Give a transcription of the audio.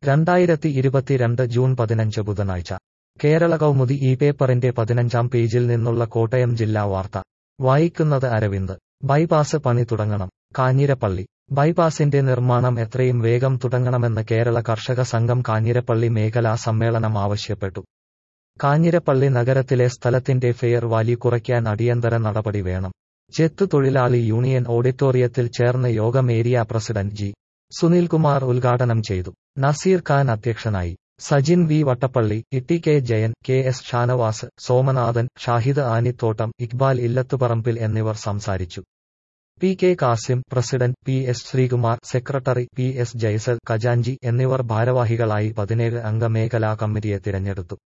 രണ്ടായിരത്തി ഇരുപത്തിരണ്ട് ജൂൺ പതിനഞ്ച് ബുധനാഴ്ച കേരള കൗമുദി ഈ പേപ്പറിന്റെ പതിനഞ്ചാം പേജിൽ നിന്നുള്ള കോട്ടയം ജില്ലാ വാർത്ത വായിക്കുന്നത് അരവിന്ദ് ബൈപാസ് പണി തുടങ്ങണം കാഞ്ഞിരപ്പള്ളി ബൈപാസിന്റെ നിർമ്മാണം എത്രയും വേഗം തുടങ്ങണമെന്ന് കേരള കർഷക സംഘം കാഞ്ഞിരപ്പള്ളി മേഖലാ സമ്മേളനം ആവശ്യപ്പെട്ടു കാഞ്ഞിരപ്പള്ളി നഗരത്തിലെ സ്ഥലത്തിന്റെ ഫെയർ വാല്യൂ കുറയ്ക്കാൻ അടിയന്തര നടപടി വേണം ചെത്തു തൊഴിലാളി യൂണിയൻ ഓഡിറ്റോറിയത്തിൽ ചേർന്ന യോഗം ഏരിയ പ്രസിഡന്റ് ജി സുനിൽകുമാർ ഉദ്ഘാടനം ചെയ്തു നസീർ ഖാൻ അധ്യക്ഷനായി Sajin V Vattappally Itty K Jayan K S Shanavas Somanathan Shahid Anithottam Iqbal Illathuparambil എന്നിവർ സംസാരിച്ചു P K Kasim president P S Sreekumar secretary P S Jaisal ഖജാൻജി എന്നിവർ ഭാരവാഹികളായി പതിനേഴ് അംഗ മേഖലാ കമ്മിറ്റിയെ തിരഞ്ഞെടുത്തു